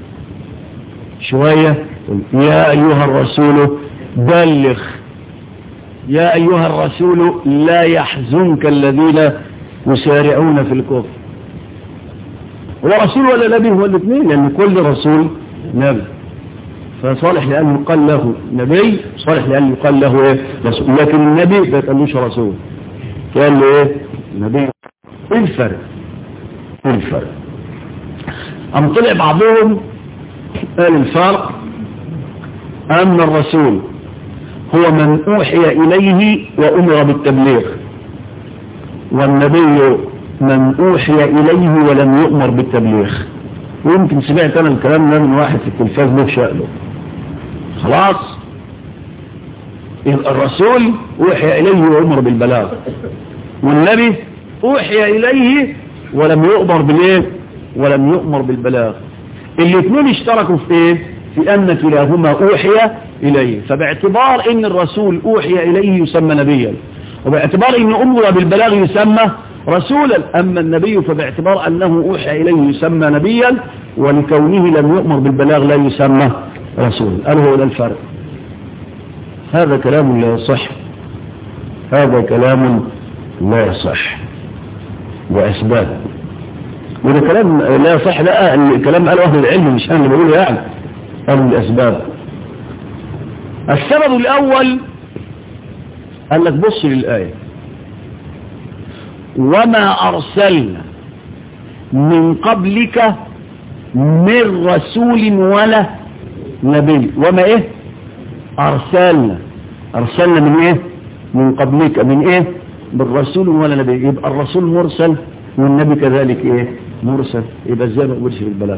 شوية يا أيها الرسول بلغ يا أيها الرسول لا يحزنك الذين يسارعون في الكفر هو رسول ولا نبي هو الاثنين لأن كل رسول نبي فصالح لأن يقال له نبي صالح لأن يقال له إيه رسول لكن النبي ما يتقالوش رسول قال له إيه نبي إيه الفرق إيه الفرق أم طلع بعضهم قال الفرق أن الرسول هو من أوحي إليه وأمر بالتبليغ والنبي من أوحي إليه ولم يؤمر بالتبليغ ويمكن سمعت أنا الكلام ده من واحد في التلفاز له شأله خلاص الرسول أوحي إليه وأمر بالبلاغ والنبي أوحي إليه ولم يؤمر بالإيه ولم يؤمر بالبلاغ الاثنين اشتركوا في إيه في أن كلاهما أوحي إليه فباعتبار أن الرسول أوحي إليه يسمى نبيا وباعتبار أن أمر بالبلاغ يسمى رسولا أما النبي فباعتبار أنه أوحي إليه يسمى نبيا ولكونه لم يؤمر بالبلاغ لا يسمى رسول قال هو ده الفرق هذا كلام لا يصح هذا كلام لا يصح وأسباب وده كلام لا يصح لا الكلام قاله أهل العلم مش أنا اللي بقوله يعني قالوا الأسباب السبب الأول قال لك بص للآية وما أرسلنا من قبلك من رسول ولا نبي وما إيه أرسلنا أرسلنا من إيه من قبلك من إيه من رسول ولا نبي يبقى الرسول مرسل والنبي كذلك إيه مرسل يبقى ازاي ما قولش بالبلاغ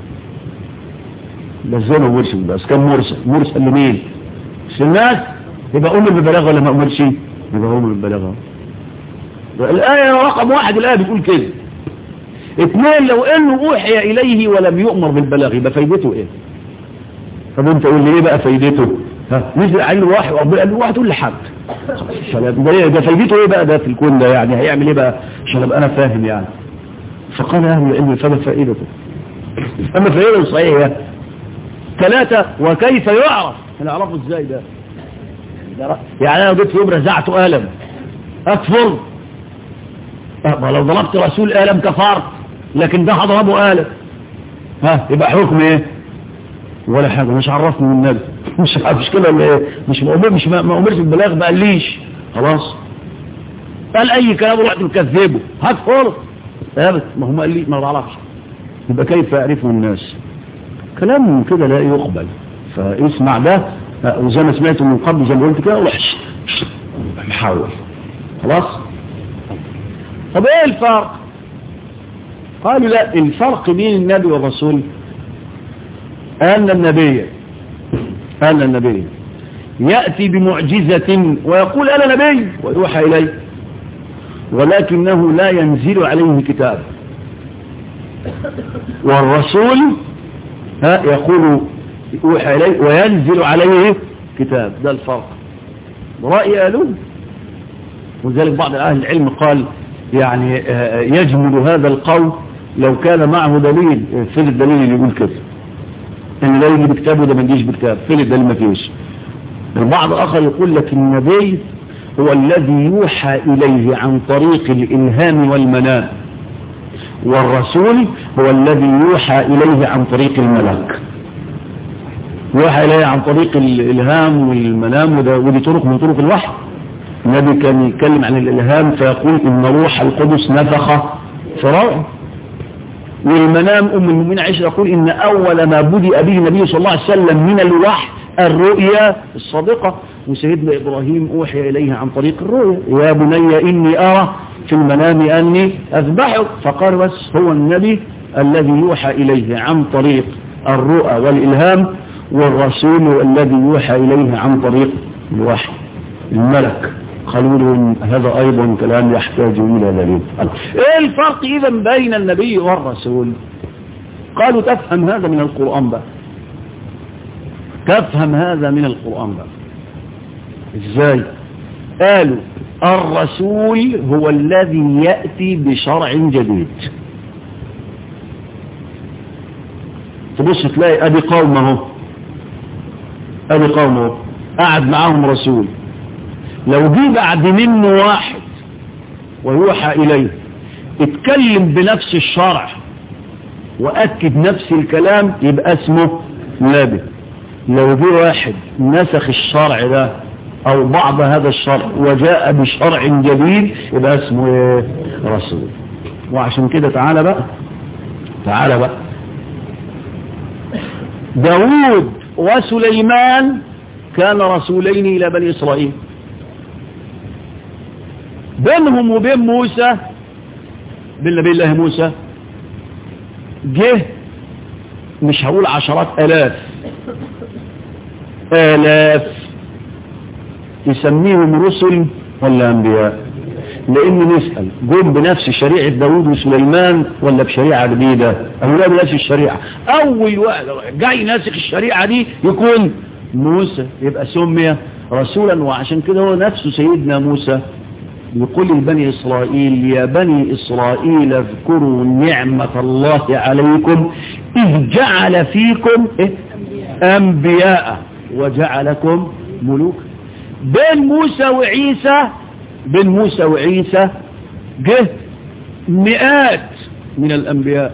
ده ازاي ما قولش بالبلاغ كم مرسل مرسل لمين مش الناس يبقى أمر بالبلاغ ولا ما أمرش يبقى أمر بالبلاغ الآية رقم واحد الآية بتقول كده اثنين لو انه اوحي اليه ولم يؤمر بالبلاغ يبقى فايدته ايه طب انت قول لي ايه بقى فايدته ها نزل عليه واحد ربنا قال له واحد تقول لي حد ده فايدته ايه بقى ده في الكون ده يعني هيعمل ايه بقى عشان ابقى انا فاهم يعني فقال اهل العلم فما فائدته اما فائدته صحيحه ثلاثة وكيف يعرف انا اعرفه ازاي ده يعني انا جيت في يوم رزعته قلم اكفر ما لو ضربت رسول آلم كفرت لكن ده هضربه آلم ها يبقى حكم ايه ولا حاجة مش عرفني من النبي مش مش كده ولا ايه مش مؤمر مش ما امرش بالبلاغ ما قاليش خلاص قال اي كلام رحت مكذبه هات فرص ثابت ما هو ما قال لي ما بعرفش يبقى كيف يعرفه الناس كلام كده لا يقبل فاسمع ده وزي ما سمعته من قبل زي ما قلت كده وحش محاول خلاص طب ايه الفرق قالوا لا الفرق بين النبي والرسول أن النبي أن النبي يأتي بمعجزة ويقول أنا نبي ويوحى إليه ولكنه لا ينزل عليه كتاب والرسول ها يقول يوحى إليه وينزل عليه كتاب ده الفرق رأي قالوا وذلك بعض أهل العلم قال يعني يجمل هذا القول لو كان معه دليل فين الدليل اللي يقول كده ان ده يجي بكتاب وده ما يجيش بكتاب فين الدليل ما فيش البعض اخر يقول لك النبي هو الذي يوحى إليه عن طريق الإلهام والمنام والرسول هو الذي يوحى إليه عن طريق الملك يوحى إليه عن طريق الإلهام والمنام ودي طرق من طرق الوحي النبي كان يتكلم عن الإلهام فيقول إن روح القدس نفخ في روعه والمنام أم المؤمنين عائشة يقول إن أول ما بدأ به النبي صلى الله عليه وسلم من الوحي الرؤيا الصادقة وسيدنا إبراهيم أوحي إليه عن طريق الرؤيا يا بني إني أرى في المنام أني أذبحك فقال بس هو النبي الذي يوحى إليه عن طريق الرؤى والإلهام والرسول الذي يوحى إليه عن طريق الوحي الملك قالوا لهم هذا أيضا كلام يحتاج إلى دليل إيه الفرق إذا بين النبي والرسول قالوا تفهم هذا من القرآن بقى تفهم هذا من القرآن بقى ازاي قالوا الرسول هو الذي يأتي بشرع جديد تبص تلاقي ادي قوم اهو ادي قوم اهو قعد معاهم رسول لو جه بعد منه واحد ويوحى اليه اتكلم بنفس الشرع واكد نفس الكلام يبقى اسمه نبي لو جه واحد نسخ الشرع ده او بعض هذا الشرع وجاء بشرع جديد يبقى اسمه ايه رسول وعشان كده تعالى بقى تعالى بقى داود وسليمان كان رسولين الى بني اسرائيل بينهم وبين موسى بين نبي الله موسى جه مش هقول عشرات الاف الاف يسميهم رسل ولا انبياء لان نسأل جم بنفس شريعة داود وسليمان ولا بشريعة جديدة او لا بنفس الشريعة اول واحد جاي ناسخ الشريعة دي يكون موسى يبقى سمي رسولا وعشان كده هو نفسه سيدنا موسى يقول لبني إسرائيل يا بني إسرائيل اذكروا نعمة الله عليكم إذ جعل فيكم إيه؟ أنبياء وجعلكم ملوك بين موسى وعيسى بين موسى وعيسى جه مئات من الأنبياء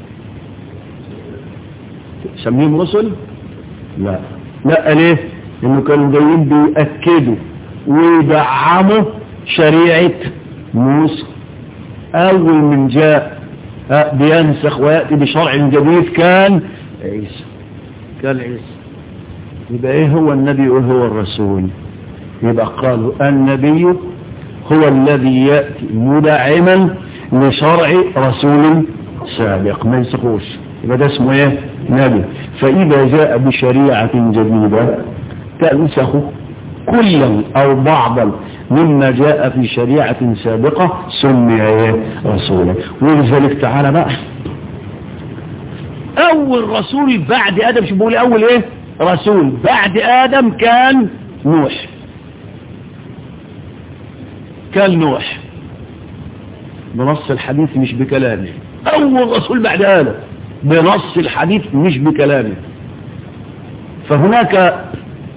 سميهم رسل لا لا ليه انه كانوا جايين بيأكدوا ويدعموا شريعة موسى أول من جاء بينسخ ويأتي بشرع جديد كان عيسى كان عيسى يبقى ايه هو النبي وايه هو الرسول يبقى قالوا النبي هو الذي يأتي مدعما لشرع رسول سابق ما ينسخوش يبقى ده اسمه ايه نبي فإذا جاء بشريعة جديدة تنسخ كلا أو بعضا مما جاء في شريعة سابقة سمي ايه رسولا ولذلك تعالى بقى أول رسول بعد آدم شو بقول أول ايه رسول بعد آدم كان نوح كان نوح بنص الحديث مش بكلامه أول رسول بعد آدم بنص الحديث مش بكلامه فهناك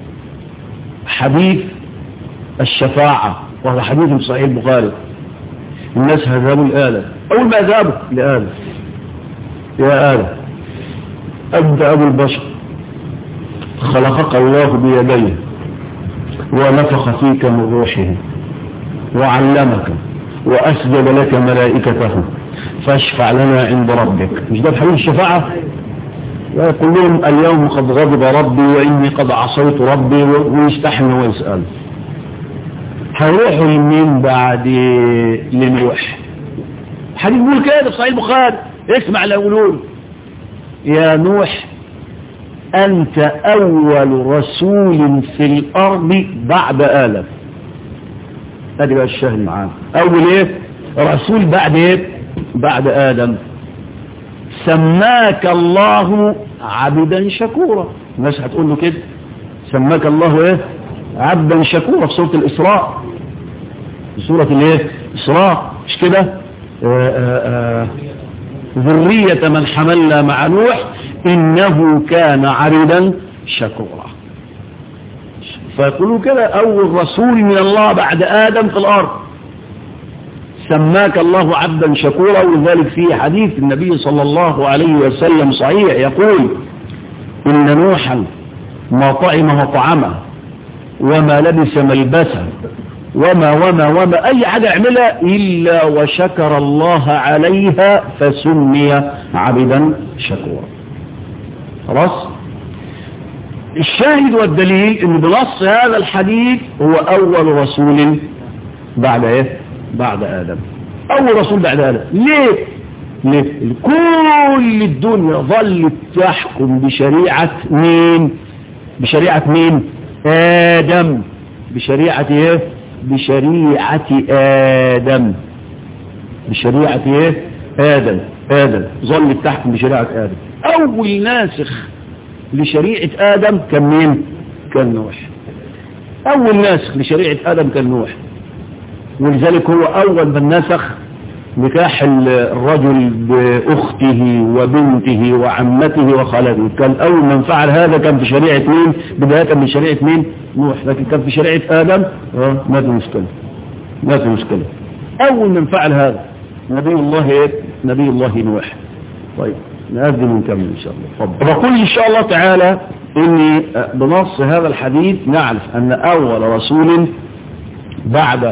حديث الشفاعة وهو حديث في صحيح البخاري الناس هذبوا الآلة أول ما ذهبوا لآلة يا آلة أنت أبو البشر خلقك الله بيديه ونفخ فيك من روحه وعلمك وأسجد لك ملائكته فاشفع لنا عند ربك مش ده حديث الشفاعة ويقول لهم اليوم قد غضب ربي وإني قد عصيت ربي ويستحن ويسأل هيروحوا لمين بعد لنوح حديث بيقول كده في صحيح البخاري اسمع اللي يقولون يا نوح أنت أول رسول في الأرض بعد آلف ادي بقى الشاهد معانا أول إيه رسول بعد إيه بعد آدم سماك الله عبدا شكورا الناس هتقول له كده سماك الله ايه عبدا شكورا في سورة الإسراء في سورة الايه إسراء مش كده ذرية من حملنا مع نوح إنه كان عبدا شكورا فيقولوا كده أول رسول من الله بعد آدم في الأرض سماك الله عبدا شكورا ولذلك في حديث النبي صلى الله عليه وسلم صحيح يقول إن نوحا ما طعم مطعمه وما لبس ملبسه وما وما وما أي حاجة يعملها إلا وشكر الله عليها فسمي عبدا شكورا خلاص الشاهد والدليل ان بنص هذا الحديث هو اول رسول بعد ايه بعد ادم اول رسول بعد ادم ليه ليه كل الدنيا ظلت تحكم بشريعة مين بشريعة مين ادم بشريعة ايه بشريعة ادم بشريعة ايه ادم ادم ظلت تحكم بشريعة ادم اول ناسخ لشريعة آدم كان مين كان نوح أول ناسخ لشريعة آدم كان نوح ولذلك هو أول من نسخ نكاح الرجل بأخته وبنته وعمته وخالته كان أول من فعل هذا كان في شريعة مين بداية من شريعة مين نوح لكن كان في شريعة آدم ما في مشكلة ما في مشكلة أول من فعل هذا نبي الله إيه نبي الله نوح طيب نأذن ونكمل إن شاء الله فضل. بقول إن شاء الله تعالى إني بنص هذا الحديث نعرف أن أول رسول بعد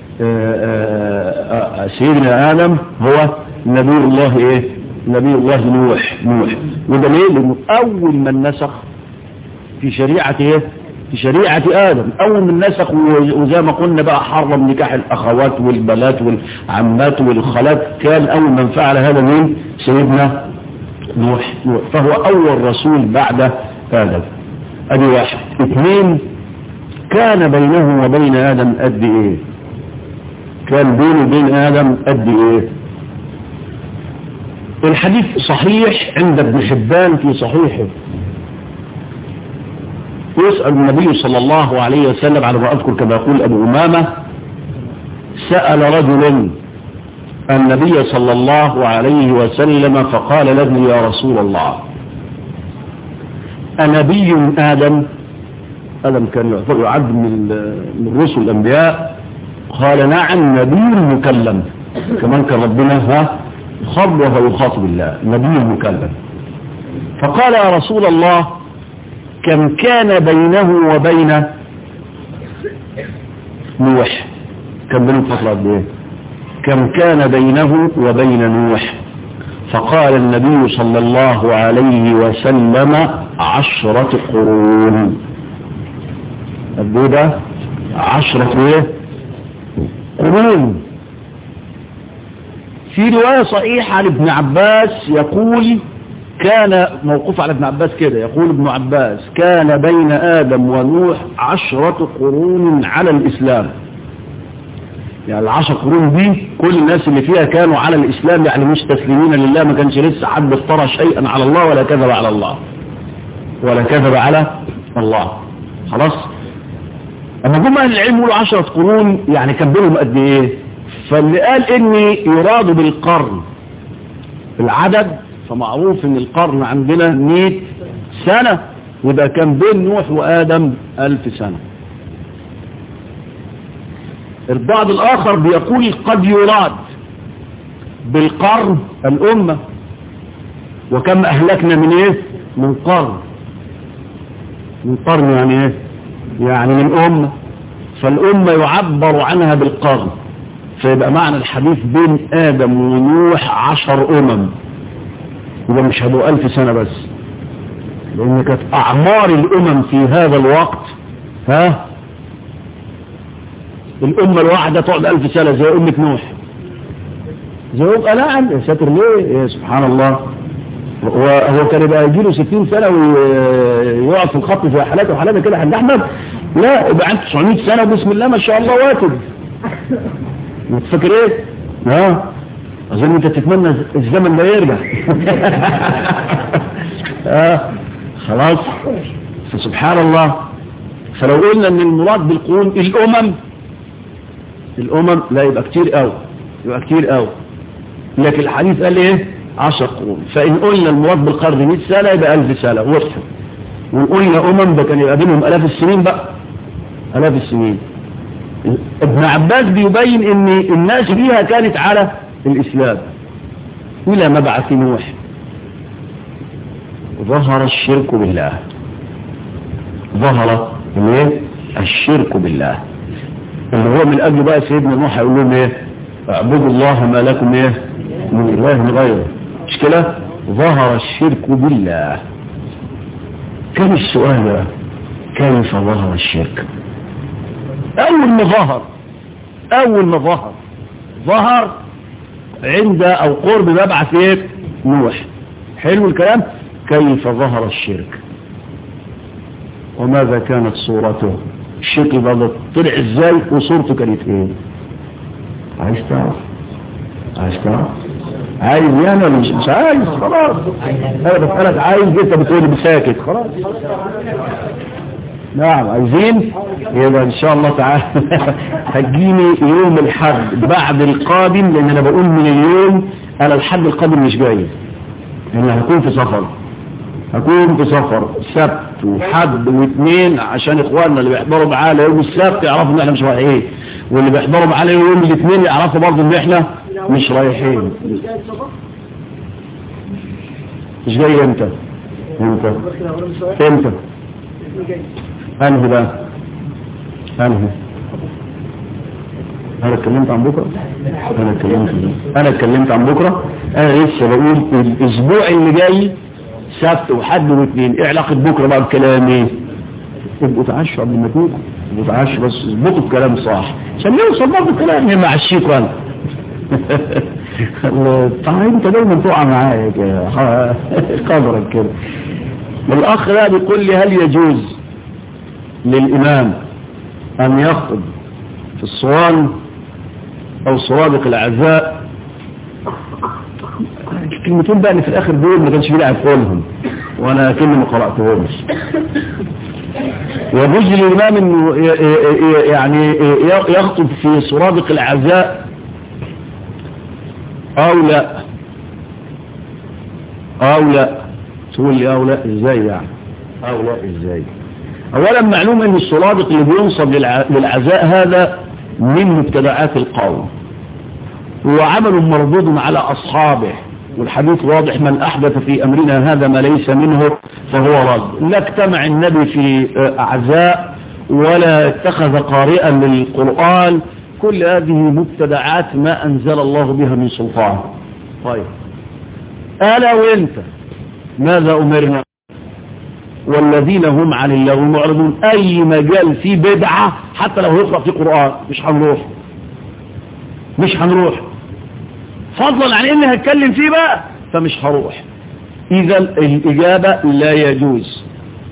سيدنا آدم هو نبي الله إيه نبي الله نوح نوح وده ليه لأنه أول من نسخ في شريعة إيه في شريعة آدم أول من نسخ وزي ما قلنا بقى حرم نكاح الأخوات والبنات والعمات والخالات كان أول من فعل هذا مين سيدنا نوح نوح فهو أول رسول بعد آدم أدي واحد اثنين كان بينه وبين آدم قد إيه كان بينه وبين آدم قد إيه الحديث صحيح عند ابن حبان في صحيحه يسأل النبي صلى الله عليه وسلم على ما أذكر كما يقول أبو أمامة سأل رجل النبي صلى الله عليه وسلم فقال له يا رسول الله أنبي آدم آدم كان يعد من رسل الأنبياء قال نعم نبي مكلم كمان كان ربنا ها خبره ويخاطب الله نبي مكلم فقال يا رسول الله كم كان بينه وبين نوح كم بينه فترة قد ايه كم كان بينه وبين نوح فقال النبي صلى الله عليه وسلم عشرة قرون قد ده عشرة ايه قرون في رواية صحيحة عن ابن عباس يقول كان موقوف على ابن عباس كده يقول ابن عباس كان بين آدم ونوح عشرة قرون على الإسلام يعني العشر قرون دي كل الناس اللي فيها كانوا على الإسلام يعني مستسلمين لله ما كانش لسه حد افترى شيئا على الله ولا كذب على الله ولا كذب على الله خلاص اما جم اهل العلم يقولوا عشرة قرون يعني كان بينهم قد ايه فاللي قال اني يراد بالقرن العدد فمعروف ان القرن عندنا 100 سنة وده كان بين نوح وآدم ألف سنة البعض الآخر بيقول قد يراد بالقرن الأمة وكم أهلكنا من إيه من قرن من قرن يعني إيه يعني من أمة فالأمة يعبر عنها بالقرن فيبقى معنى الحديث بين آدم ونوح عشر أمم يبقى مش هدو ألف سنة بس لأن كانت أعمار الأمم في هذا الوقت ها الأمة الواحدة تقعد ألف سنة زي أمة نوح زي أمة لا يا ساتر ليه يا سبحان الله وهو كان يبقى يجيله 60 سنة ويقعد في الخط في حالاته وحالاته كده حد أحمد لا يبقى عنده 900 سنة بسم الله ما شاء الله واكد فاكر ايه ها اظن انت تتمنى الزمن ده يرجع اه خلاص فسبحان الله فلو قلنا ان المراد بالقرون الامم الامم لا يبقى كتير قوي يبقى كتير قوي لكن الحديث قال ايه عشر قرون فان قلنا المراد بالقرن 100 سنه يبقى 1000 سنه وصف وقلنا أمم ده كان يبقى بينهم آلاف السنين بقى آلاف السنين ابن عباس بيبين ان الناس فيها كانت على الإسلام إلى مبعث نوح ظهر الشرك بالله ظهر الايه الشرك بالله اللي هو من أجل بقى سيدنا نوح يقول لهم ايه اعبدوا الله ما لكم ايه من إله غيره مش كده ظهر الشرك بالله كان السؤال بقى كيف ظهر الشرك اول ما ظهر اول ما ظهر ظهر عند او قرب مبعث ايه نوح حلو الكلام كيف ظهر الشرك وماذا كانت صورته الشرك بقى طلع ازاي وصورته كانت ايه عايز تعرف عايز تعرف عايز يعني ولا مش مش عايز خلاص انا بسألك عايز انت بتقولي بساكت خلاص نعم عايزين يبقى ان شاء الله تعالى هتجيني يوم الحد بعد القادم لان انا بقول من اليوم انا الحد القادم مش جاي لان هكون في سفر هكون في سفر سبت وحد واثنين عشان اخواننا اللي بيحضروا معانا يوم السبت يعرفوا ان احنا مش رايحين واللي بيحضروا معانا يوم الاثنين يعرفوا برضه ان احنا مش رايحين مش جاي امتى امتى امتى انهي بقى انهي انا اتكلمت عن بكره انا اتكلمت انا اتكلمت عن بكره انا لسه بقول الاسبوع اللي جاي سبت وحد واثنين ايه علاقه بكره بقى بكلامي ابقوا تعشوا قبل ما تيجوا ابقوا تعشوا بس اظبطوا الكلام صح عشان يوصل برضه الكلام مع الشيك انا طيب انت دايما تقع معايا كده قدرك كده الاخ ده بيقول لي هل يجوز للامام ان يخطب في الصوان او سرادق الاعزاء الكلمتين بقى اللي في الاخر دول ما كانش بيلعب قولهم وانا كلمه ما قراتهمش يجوز للامام انه يعني يخطب في سرادق الاعزاء او لا او لا تقول لي او لا ازاي يعني او لا ازاي اولا معلوم ان السرادق اللي بينصب للعزاء هذا من مبتدعات القوم هو عمل مردود على اصحابه والحديث واضح من احدث في امرنا هذا ما ليس منه فهو رد لا اجتمع النبي في اعزاء ولا اتخذ قارئا للقرآن كل هذه مبتدعات ما انزل الله بها من سلطان طيب الا وانت ماذا امرنا والذين هم عن الله معرضون اي مجال فيه بدعة حتى لو يقرأ في قرآن مش هنروح مش هنروح فضلا عن اني هتكلم فيه بقى فمش هروح اذا الاجابة لا يجوز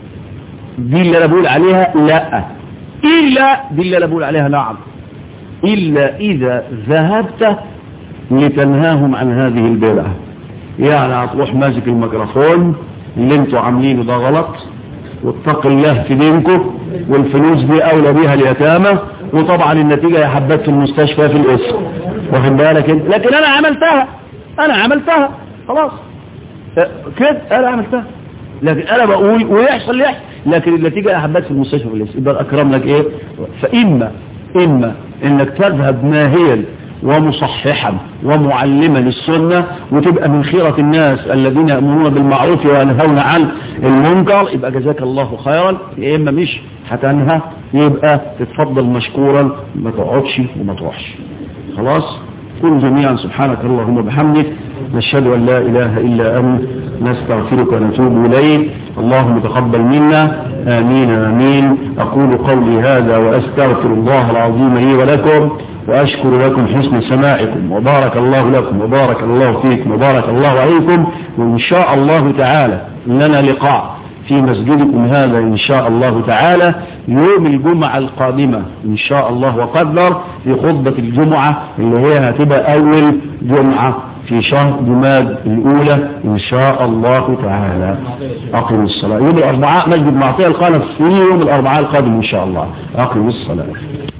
دي اللي انا بقول عليها لا الا دي اللي انا بقول عليها نعم الا اذا ذهبت لتنهاهم عن هذه البدعة يعني هتروح ماسك الميكروفون اللي انتوا عاملينه ده غلط واتق الله في دينكم والفلوس دي اولى بيها اليتامى وطبعا النتيجة يا حبات في المستشفى في الاسم واخد بالك انت لكن انا عملتها انا عملتها خلاص كده انا عملتها لكن انا بقول ويحصل اللي يحصل لكن النتيجة يا حبات في المستشفى في الاسم يبقى اكرم لك ايه فاما اما انك تذهب ناهيا ومصححا ومعلما للسنة وتبقى من خيرة الناس الذين يأمرون بالمعروف وينهون عن المنكر يبقى جزاك الله خيرا يا إما مش هتنهى يبقى تتفضل مشكورا ما تقعدش وما تروحش خلاص كل جميعا سبحانك اللهم وبحمدك نشهد أن لا إله إلا أنت نستغفرك ونتوب إليك اللهم تقبل منا آمين آمين أقول قولي هذا وأستغفر الله العظيم لي ولكم وأشكر لكم حسن سماعكم وبارك الله لكم وبارك الله فيكم وبارك الله عليكم وإن شاء الله تعالى لنا لقاء في مسجدكم هذا إن شاء الله تعالى يوم الجمعة القادمة إن شاء الله وقدر في خطبة الجمعة اللي هي هتبقى أول جمعة في شهر جماد الأولى إن شاء الله تعالى أقم الصلاة يوم الأربعاء مسجد معطية القادم في يوم الأربعاء القادم إن شاء الله أقم الصلاة